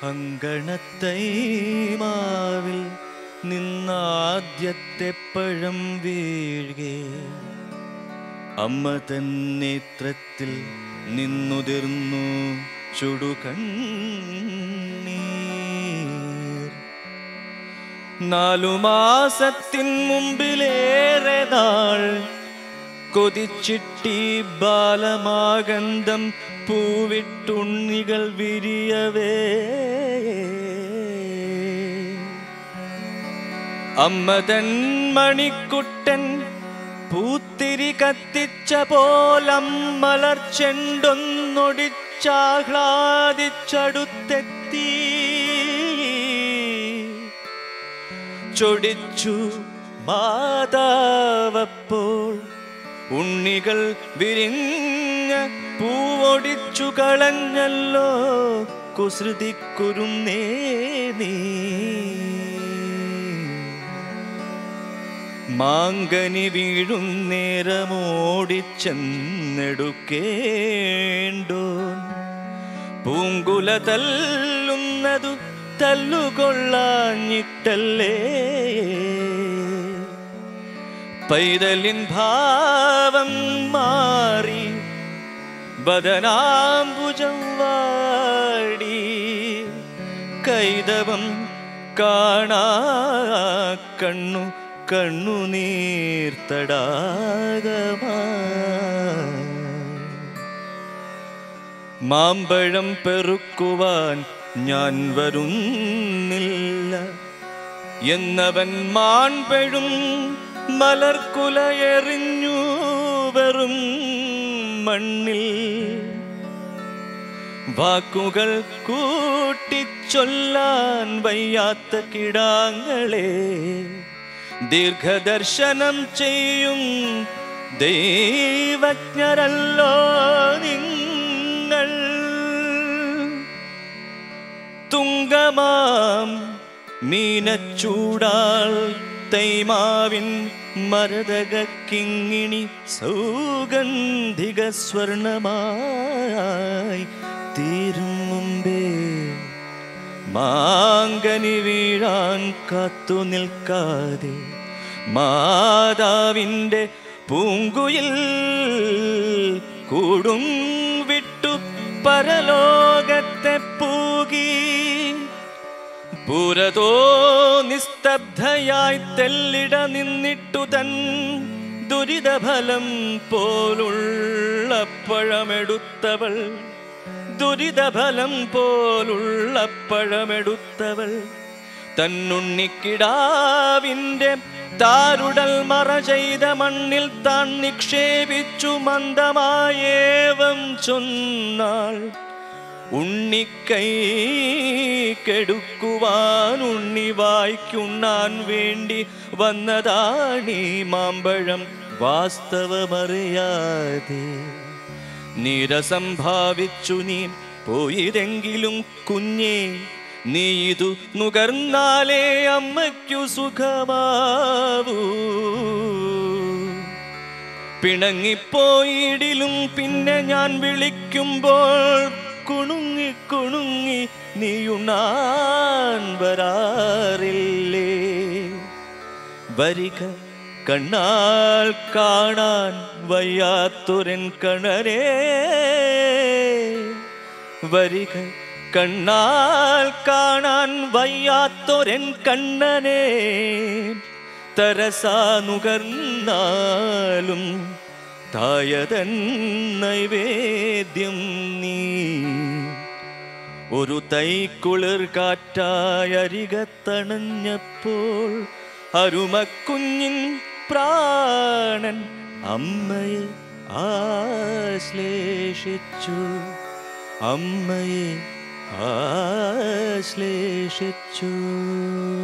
അങ്കണത്തൈമാവിൽ നിന്നാദ്യത്തെ പഴം വീഴുകേ അമ്മ തൻ നേത്രത്തിൽ നിന്നുതിർന്നു ചുടുകണ്ണീർ നാലു മാസത്തിൻ മുമ്പിലേറെ നാൾ കൊതിച്ചിട്ടി ബാലമാകന്ധം പൂവിട്ടുണ്ണികൾ വിരിയവേ അമ്മതൻ മണിക്കുട്ടൻ പൂത്തിരി കത്തിച്ച പോലമ്മലർ ചെണ്ടൊന്നൊടിച്ചാഹ്ലാദിച്ചടുത്തെത്തി ചൊടിച്ചു മാതാവപ്പോൾ ഉണ്ണികൾ വിരിഞ്ഞ പൂവൊടിച്ചു കളഞ്ഞല്ലോ കുസൃതിക്കുരുന്നേ നീ മാങ്കനി വീഴും നേരമോടിച്ചെന്നെടുക്കേണ്ടോ പൂങ്കുല തല്ലുന്നതു തല്ലുകൊള്ളാഞ്ഞിട്ടല്ലേ പൈതലിൻ ഭാവം മാറി ബദനാംബുജം വാടി കൈതവം കാണാ കണ്ണു കണ്ണു നീർത്തടാകമാ മാമ്പഴം പെറുക്കുവാൻ ഞാൻ വരുന്നില്ല എന്നവൻ മാൺപെഴും മലർക്കുലയെറിഞ്ഞു വെറും മണ്ണിൽ വാക്കുകൾ കൂട്ടിച്ചൊല്ലാൻ വയ്യാത്ത കിടാങ്ങളെ ദീർഘദർശനം ചെയ്യും ദൈവജ്ഞരല്ലോ നിങ്ങൾ തുങ്കമാം മീനച്ചൂടാൾ തൈമാവിൻ മരതക കിങ്ങിണി സൗഗന്ധിക സ്വർണമായി തീരും മുമ്പേ മാങ്കനി വീഴാൻ കാത്തു നിൽക്കാതെ മാതാവിൻ്റെ പൂങ്കുയിൽ കൂടും വിട്ടു പരലോകത്തെ പൂകി പുരതോ നിസ്തബ്ധയായി തെല്ലിട നിന്നിട്ടു തൻ ദുരിതഫലം പോലുള്ള പഴമെടുത്തവൾ ദുരിതഫലം പോലുള്ള പഴമെടുത്തവൾ തന്നുണ്ണിക്കിടാവിൻ്റെ താരുടൽ മറ ചെയ്ത മണ്ണിൽ താൻ നിക്ഷേപിച്ചു മന്ദമായേവം ചൊന്നാൾ ഉണ്ണിക്കൈ കെടുക്കുവാൻ ഉണ്ണി വായിക്കുണ്ണാൻ വേണ്ടി വന്നതാണീ മാമ്പഴം വാസ്തവമറിയാതെ നിരസംഭാവിച്ചു നീ പോയതെങ്കിലും കുഞ്ഞേ നീ ഇതു നുകർന്നാലേ അമ്മയ്ക്കു സുഖമാവൂ പിണങ്ങിപ്പോയിടിലും പിന്നെ ഞാൻ വിളിക്കുമ്പോൾ കുണുങ്ങി കുണുങ്ങി നീയുണ്ണാൻ വരാറില്ലേ വരിക കണ്ണാൽ കാണാൻ വയ്യാത്തൊരൻ കണരേ വരിക കണ്ണാൽ കാണാൻ വയ്യാത്തൊരൻ കണ്ണനെ തരസാ നുകർന്നാലും തായതൻ നൈവേദ്യം നീ ഒരു തൈക്കുളിർ കാറ്റായരികത്തണഞ്ഞപ്പോൾ അരുമക്കുഞ്ഞിൻ പ്രാണൻ അമ്മയെ ആശ്ലേഷിച്ചു അമ്മയെ ആശ്ലേഷിച്ചു